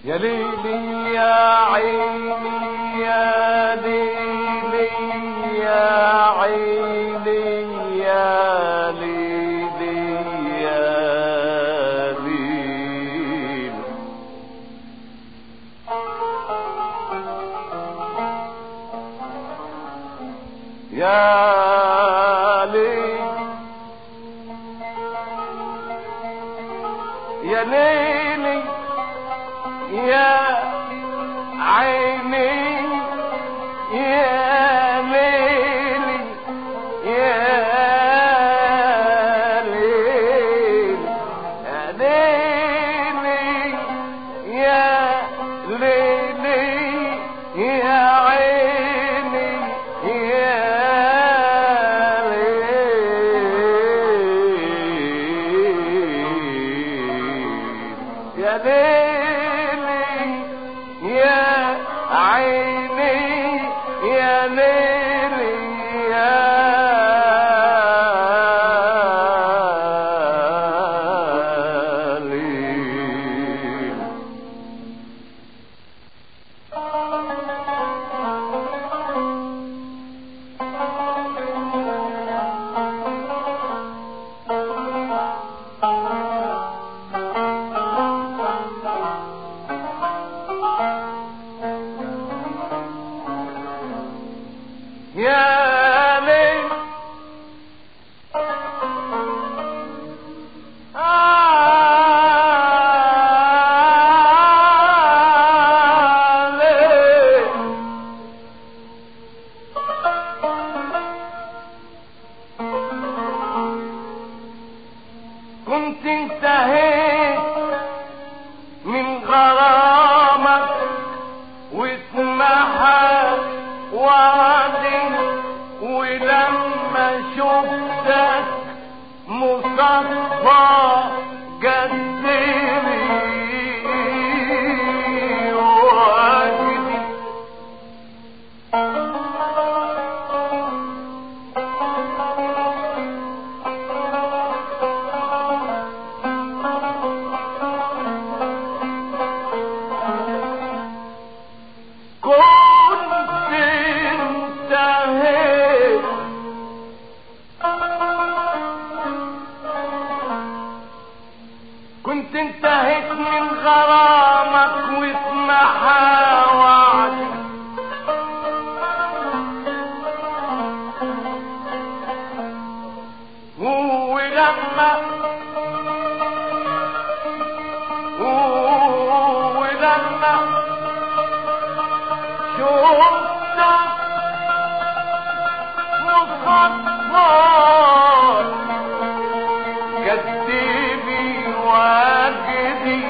يا ليلي يا عيني يا ليلي يا عيني يا ليلي يا ليلي يا ليل يا ليلي يا عيني يا ليلي يا ليل يا ليلي يا ليلي يا عيني يا ليل يا ليلي يا عيني يا ليلي يا ليل يا ليل آه ليل كنت انتهيت من غرامك واسمها وعدي ولما شفتك مصفى جدري وجدي كنت انتهيت كنت انتهيت من غرامك واسمها وعدي ولما ولما شفتك مصفر كدبي واجدي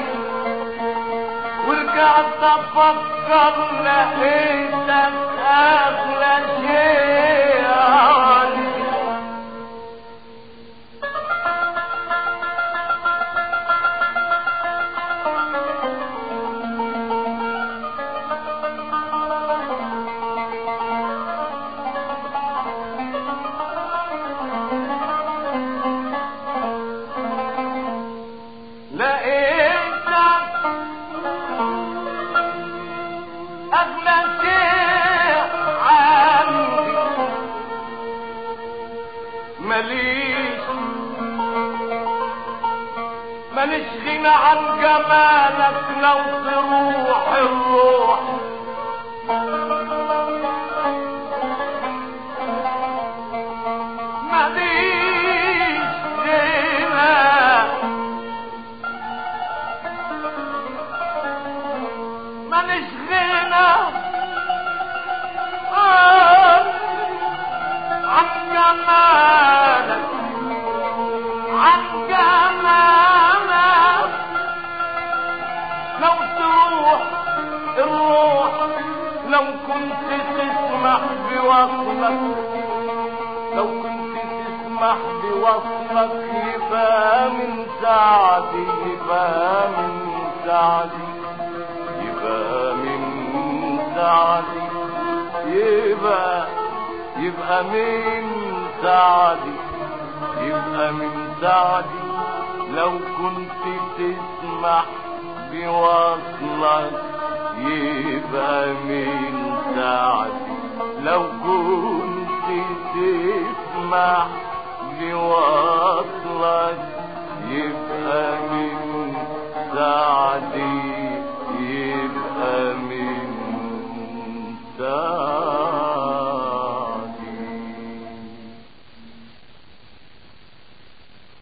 ورجعت افكر لقيتك اغلى شيء عندي لقيتك أغلى شيء عندي ماليش ماليش غنى عن جمالك لو تروح الروح ماليش غنى ماليش غنى عن عن جمالك عن جمالك لو تروح الروح لو كنت تسمح بوصلك لو كنت تسمح بوصلك يبقى من سعدي يبقى من سعدي يبقى من سعدي يبقى يبقى من سعدي يبقى من سعدي لو كنت تسمح بوصلك يبقى من سعدي لو كنت تسمح بوصلك يبقى من سعدي يبقى من سعدي